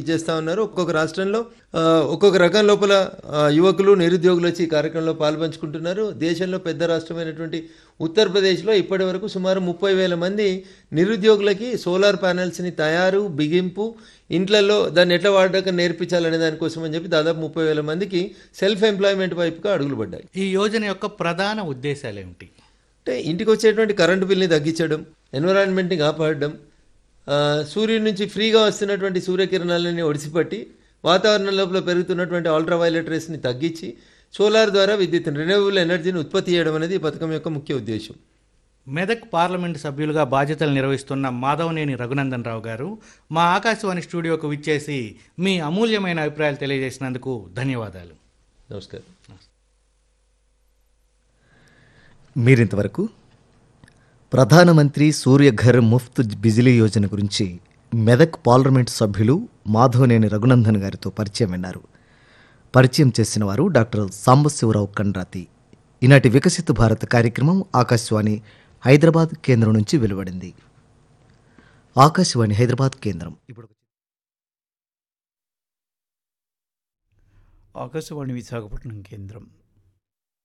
ఇచ్చేస్తా ఉన్నారు ఒక్కొక్క రాష్ట్రంలో ఆ, ఒక్కొక్క రకం లోపల ఆ, యువకులు నిరుద్యోగులు వచ్చి ఈ కార్యక్రమంలో పాల్పంచుకుంటున్నారు దేశంలో పెద్ద రాష్ట్రమైనటువంటి ఉత్తరప్రదేశ్లో ఇప్పటి వరకు సుమారు ముప్పై వేల మంది నిరుద్యోగులకి సోలార్ ప్యానెల్స్ని తయారు బిగింపు ఇంట్లలో దాన్ని ఎట్లా వాడక నేర్పించాలనే దానికోసం అని చెప్పి దాదాపు ముప్పై వేల మందికి సెల్ఫ్ ఎంప్లాయ్మెంట్ వైపుగా అడుగులు పడ్డాయి ఈ యోజన యొక్క ప్రధాన ఉద్దేశాలు ఏమిటి అంటే ఇంటికి వచ్చేటువంటి కరెంటు బిల్ని తగ్గించడం ఎన్విరాన్మెంట్ని కాపాడడం ఆ, సూర్యుడి నుంచి ఫ్రీగా వస్తున్నటువంటి సూర్యకిరణాలని ఒడిసిపట్టి వాతావరణం లోపల పెరుగుతున్నటువంటి అల్ట్రావైలెట్ రేస్ని తగ్గించి సోలార్ ద్వారా విద్యుత్ రెన్యూవబుల్ ఎనర్జీని ఉత్పత్తి చేయడం అనేది ఈ పథకం యొక్క ముఖ్య ఉద్దేశం మెదక్ పార్లమెంటు సభ్యులుగా బాధ్యతలు నిర్వహిస్తున్న మాధవనేని రఘునందన్ రావు గారు మా ఆకాశవాణి స్టూడియోకు విచ్చేసి మీ అమూల్యమైన అభిప్రాయాలు తెలియజేసినందుకు ధన్యవాదాలు నమస్కారం మీరింతవరకు ప్రధానమంత్రి సూర్యఘర్ ముఫ్త్ బిజిలీ యోజన గురించి మెదక్ పార్లమెంట్ సభ్యులు మాధవనేని రఘునందన్ గారితో పరిచయం విన్నారు పరిచయం చేసిన వారు డాక్టర్ సాంబశివరావు కండ్రాతి ఈనాటి వికసిత భారత్ కార్యక్రమం ఆకాశవాణి హైదరాబాద్ కేంద్రం నుంచి వెలువడింది ఆకాశవాణి హైదరాబాద్ కేంద్రం ఇప్పుడు ఆకాశవాణి విశాఖపట్నం కేంద్రం